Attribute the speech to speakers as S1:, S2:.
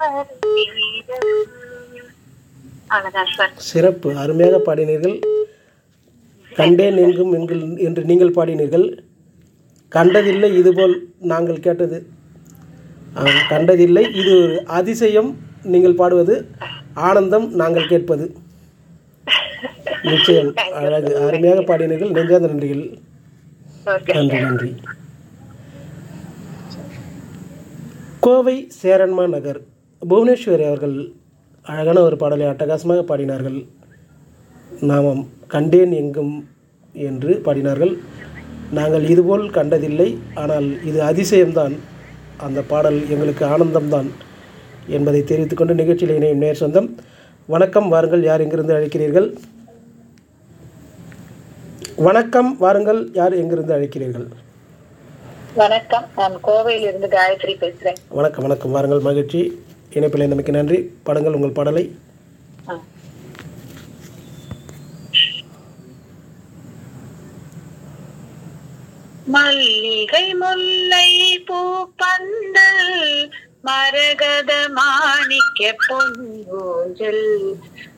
S1: அவ்வளவுதான் சார்
S2: சிறப்பு அருமையாக பாடினீர்கள் கண்டேன் எங்கும் எங்கள் என்று நீங்கள் பாடினீர்கள் கண்டதில்லை இதுபோல் நாங்கள் கேட்டது ஆம், கண்டதில்லை இது ஒரு அதிசயம் நீங்கள் பாடுவது ஆனந்தம் நாங்கள் கேட்பது நிச்சயம் அழகு அருமையாக பாடினீர்கள் நெஞ்சார்ந்த நன்றிகள்
S1: ஓகே
S2: நன்றி நன்றி கோவை சேரன்மா நகர் புவனேஸ்வரி அவர்கள் அழகான ஒரு பாடலை அட்டகாசமாக பாடினார்கள் நாமம் கண்டேன் எங்கும் என்று பாடினார்கள் நாங்கள் இதுபோல் கண்டதில்லை ஆனால் இது அதிசயம்தான் அந்த பாடல் எங்களுக்கு ஆனந்தம்தான் என்பதை தெரிவித்துக்கொண்டு நிகழ்ச்சியில் இணையும் நேர் சொந்தம் வணக்கம் வாருங்கள் யார் எங்கிருந்து அழைக்கிறீர்கள் வணக்கம் வாருங்கள் யார் எங்கிருந்து அழைக்கிறீர்கள்
S1: வணக்கம் நான் கோவையில இருந்து காயத்ரி பேசுறேன்
S2: வணக்கம் வணக்கம் வாருங்கள் மகிழ்ச்சி இணைப்பில் நமக்கு நன்றி பாடுங்கள் உங்கள் பாடலை
S1: ஆ. மல்லிகை முல்லை பூப்பந்தல் மரகத மாணிக்க பொங்கூஞ்சல்